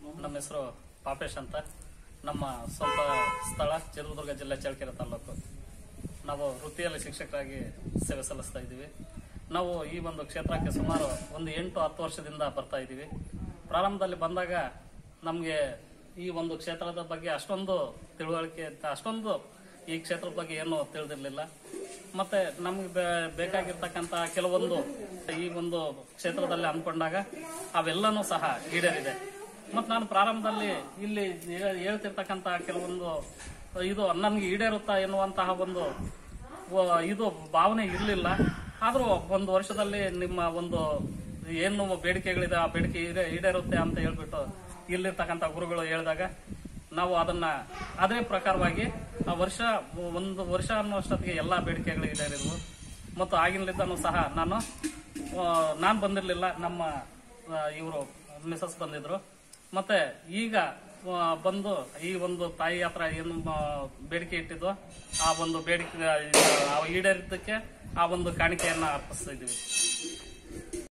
ನಮ್ಮ ಹೆಸರು ಪಾಪೇಶ್ ಅಂತ ನಮ್ಮ ಸ್ವಂತ ಸ್ಥಳ ಚಿತ್ರದುರ್ಗ ಜಿಲ್ಲೆ ಚಳ್ಳಕೆರೆ ತಾಲೂಕು ನಾವು ವೃತ್ತಿಯಲ್ಲಿ ಶಿಕ್ಷಕರಾಗಿ ಸೇವೆ ಸಲ್ಲಿಸ್ತಾ ಇದ್ದೀವಿ ನಾವು ಈ ಒಂದು ಕ್ಷೇತ್ರಕ್ಕೆ ಸುಮಾರು ಒಂದು ಎಂಟು ಹತ್ತು ವರ್ಷದಿಂದ ಬರ್ತಾ ಇದ್ದೀವಿ ಪ್ರಾರಂಭದಲ್ಲಿ ಬಂದಾಗ ನಮಗೆ ಈ ಒಂದು ಕ್ಷೇತ್ರದ ಬಗ್ಗೆ ಅಷ್ಟೊಂದು ತಿಳುವಳಿಕೆ ಅಂತ ಅಷ್ಟೊಂದು ಈ ಕ್ಷೇತ್ರದ ಬಗ್ಗೆ ಏನು ತಿಳಿದಿರಲಿಲ್ಲ ಮತ್ತೆ ನಮ್ಗೆ ಬೇ- ಬೇಕಾಗಿರ್ತಕ್ಕಂಥ ಕೆಲವೊಂದು ಈ ಒಂದು ಕ್ಷೇತ್ರದಲ್ಲಿ ಅಂದ್ಕೊಂಡಾಗ ಅವೆಲ್ಲನೂ ಸಹ ಈಡೇರಿದೆ ಮತ್ತು ನಾನು ಪ್ರಾರಂಭದಲ್ಲಿ ಇಲ್ಲಿ ಹೇ- ಹೇಳ್ತಿರ್ತಕ್ಕಂಥ ಕೆಲವೊಂದು ಇದು ನನ್ಗೆ ಈಡೇರುತ್ತಾ ಎನ್ನುವಂತಹ ಒಂದು ವ- ಇದು ಭಾವನೆ ಇರಲಿಲ್ಲ ಆದರೂ ಒಂದು ವರ್ಷದಲ್ಲಿ ನಿಮ್ಮ ಒಂದು ಏನು ಬೇಡಿಕೆಗಳಿದೆ ಆ ಬೇಡಿಕೆ ಈಡೇ- ಈಡೇರುತ್ತೆ ಅಂತ ಹೇಳ್ಬಿಟ್ಟು ಇಲ್ಲಿರ್ತಕ್ಕಂಥ ಗುರುಗಳು ಹೇಳಿದಾಗ ನಾವು ಅದನ್ನ ಅದೇ ಪ್ರಕಾರವಾಗಿ ಆ ವರ್ಷ ಒಂದು ವರ್ಷ ಅನ್ನೋಷ್ಟೊತ್ತಿಗೆ ಎಲ್ಲಾ ಬೇಡಿಕೆಗಳು ಈಡೇರಿದ್ವು ಮತ್ತು ಆಗಿನಲಿದ್ದನೂ ಸಹ ನಾನು ನಾನು ಬಂದಿರಲಿಲ್ಲ ನಮ್ಮ ಇವರು ಮಿಸಸ್ ಬಂದಿದ್ರು ಮತ್ತೆ ಈಗ ಆ, ಬಂದು ಈ ಒಂದು ತಾಯಿ ಹತ್ರ ಏನು ಆ, ಬೇಡಿಕೆ ಇಟ್ಟಿದ್ದು ಆ ಒಂದು ಬೇಡಿಕೆ ಆ, ಈಡೇರಿದ್ದಕ್ಕೆ ಆ ಒಂದು ಕಾಣಿಕೆಯನ್ನ ಅರ್ಪಿಸ್ತಾ ಇದ್ದೀವಿ